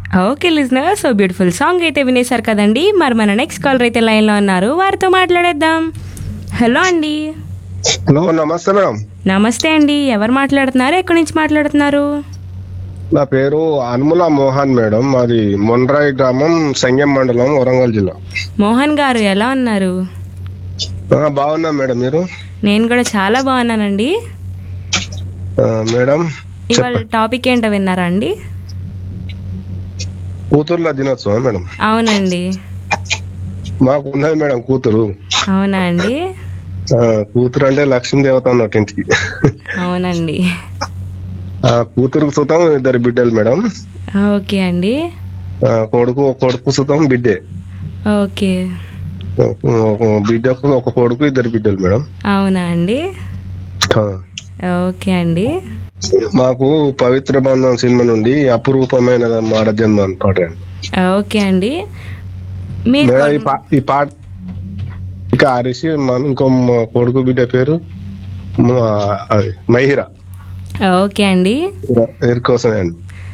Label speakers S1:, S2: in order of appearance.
S1: Okay listener so beautiful song అయితే వినేశారు కదండి మరి మన నెక్స్ట్ కాలర్ అయితే లైన్లో ఉన్నారు వారితో మాట్లాడేద్దాం హలో అండి
S2: హలో నమస్తే మేడం
S1: నమస్తే అండి ఎవరు మాట్లాడుతున్నారు ఎక్కడి నుంచి మాట్లాడుతున్నారు
S2: నా పేరు అనుముల మోహన్ మేడం మాది మొన్రాయి గ్రామం సంగెం మండలం వరంగల్ జిల్లా
S1: మోహన్ గారు ఎలా ఉన్నారు
S2: ఆ, బాగున్నా మేడం మీరు
S1: నేను కూడా చాలా బాగున్నానండి
S2: ఆ, మేడం
S1: ఇవాళ టాపిక్ ఏంటో విన్నారా అండి
S2: కూతుర్ల దినోత్సవం మేడం
S1: అవునండి
S2: మాకు ఉన్నది మేడం కూతురు
S1: అవునా అండి
S2: ఆ, కూతురు అంటే లక్ష్మీ దేవత అన్నట్టు ఇంటికి
S1: అవునండి
S2: ఆ కూతురుకు సుతం ఇద్దరు బిడ్డలు మేడం
S1: ఓకే అండి
S2: ఆ, కొడుకు ఒక కొడుకు సుతం బిడ్డే
S1: ఓకే
S2: ఒక బిడ్డకు ఒక కొడుకు ఇద్దరు బిడ్డలు మేడం
S1: అవునా అండి
S2: ఆ.
S1: ఓకే అండి
S2: మాకు పవిత్ర బంధం సినిమా నుండి అపురూపమైన మాడజన్మ అని పాట
S1: ఓకే అండి మీరు
S2: మేడం, ఈ పా- ఈ పాట ఇక హరిషి మన ఇంకో మా కొడుకు బిడ్డ పేరు మా- అది మహిరా
S1: ఓకే అండి
S2: ఎరుకోసం అండి